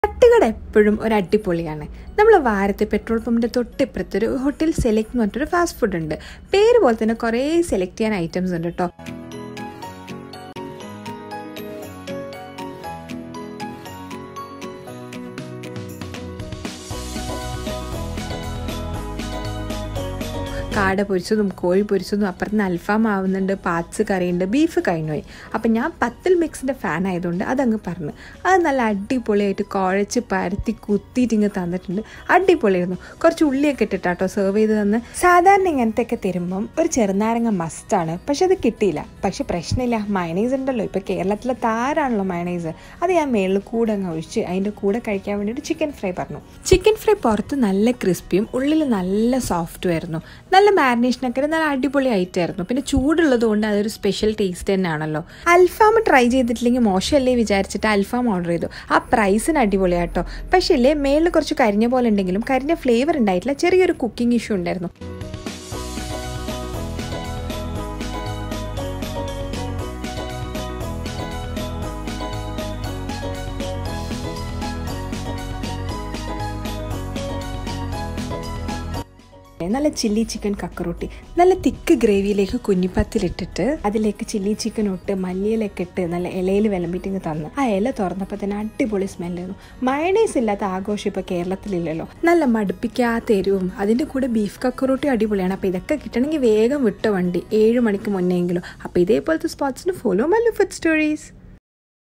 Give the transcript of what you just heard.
തട്ടുകട എപ്പോഴും ഒരു അടിപൊളിയാണ് നമ്മൾ വാരത്തെ പെട്രോൾ പമ്പിൻ്റെ തൊട്ടിപ്പുറത്ത് ഒരു ഹോട്ടൽ സെലക്ട് എന്ന് പറഞ്ഞിട്ടൊരു ഫാസ്റ്റ് ഫുഡ് ഉണ്ട് പേര് പോലെ തന്നെ കുറേ സെലക്ട് ചെയ്യാൻ ഐറ്റംസ് ഉണ്ട് കേട്ടോ കാട പൊരിച്ചതും കോഴി പൊരിച്ചതും അപ്പുറത്ത് അൽഫാം ആവുന്നുണ്ട് പാത്സ് കറിയുണ്ട് ബീഫ് കഴിഞ്ഞുപോയി അപ്പം ഞാൻ പത്തൽ മിക്സിൻ്റെ ഫാൻ ആയതുകൊണ്ട് അതങ്ങ് പറഞ്ഞു അത് നല്ല അടിപൊളിയായിട്ട് കുഴച്ച് പരത്തി കുത്തിയിട്ട് ഇങ്ങ് തന്നിട്ടുണ്ട് അടിപൊളിയായിരുന്നു കുറച്ച് ഉള്ളിയൊക്കെ ഇട്ടിട്ടാട്ടോ സെർവ് ചെയ്ത് തന്ന് സാധാരണ ഇങ്ങനത്തെയൊക്കെ തരുമ്പം ഒരു ചെറുനാരങ്ങ മസ്റ്റാണ് പക്ഷെ അത് കിട്ടിയില്ല പക്ഷെ പ്രശ്നമില്ല മയണൈസ് ഉണ്ടല്ലോ ഇപ്പോൾ കേരളത്തിലെ താരാണല്ലോ മയണൈസ് അത് ഞാൻ മേളിൽ കൂടെ അങ്ങ് ഒഴിച്ച് അതിൻ്റെ കൂടെ കഴിക്കാൻ വേണ്ടിയിട്ട് ചിക്കൻ ഫ്രൈ പറഞ്ഞു ചിക്കൻ ഫ്രൈ പുറത്ത് നല്ല ക്രിസ്പിയും ഉള്ളിൽ നല്ല സോഫ്റ്റും ആയിരുന്നു നല്ല മാരിനേഷനൊക്കെ നല്ല അടിപൊളി ആയിട്ടായിരുന്നു പിന്നെ ചൂടുള്ളത് കൊണ്ട് അതൊരു സ്പെഷ്യൽ ടേസ്റ്റ് തന്നെയാണല്ലോ അൽഫാം ട്രൈ ചെയ്തിട്ടില്ലെങ്കിൽ മോശമല്ലേ വിചാരിച്ചിട്ട് അൽഫാം ഓർഡർ ചെയ്തു ആ പ്രൈസിന് അടിപൊളിയാട്ടോ പക്ഷേ ഇല്ലേ മേളിൽ കുറച്ച് കരിഞ്ഞ പോലെ ഉണ്ടെങ്കിലും കരിഞ്ഞ ഫ്ലേവർ ഉണ്ടായിട്ടില്ല ചെറിയൊരു കുക്കിംഗ് ഇഷ്യൂ ഉണ്ടായിരുന്നു നല്ല ചില്ലി ചിക്കൻ കക്കറോട്ടി നല്ല തിക്ക് ഗ്രേവിയിലേക്ക് കുഞ്ഞിപ്പത്തിലിട്ടിട്ട് അതിലേക്ക് ചില്ലി ചിക്കൻ ഇട്ട് മല്ലിയിലൊക്കെ ഇട്ട് നല്ല ഇലയിൽ വിളമ്പിട്ടിങ് തന്ന് ആ ഇല തുറന്നപ്പോൾ തന്നെ അടിപൊളി സ്മെല്ലായിരുന്നു മയണൈസ് ഇല്ലാത്ത ആഘോഷം ഇപ്പോൾ കേരളത്തിലില്ലല്ലോ നല്ല മടുപ്പിക്കാത്ത എരിവും അതിൻ്റെ കൂടെ ബീഫ് കക്കറോട്ടി അടിപൊളിയാണ് അപ്പോൾ ഇതൊക്കെ കിട്ടണമെങ്കിൽ വേഗം വിട്ട വണ്ടി ഏഴ് മണിക്ക് മുന്നെങ്കിലും അപ്പോൾ ഇതേപോലത്തെ സ്പോട്സിന് ഫോളോ മല്ലു ഫുഡ് സ്റ്റോറീസ്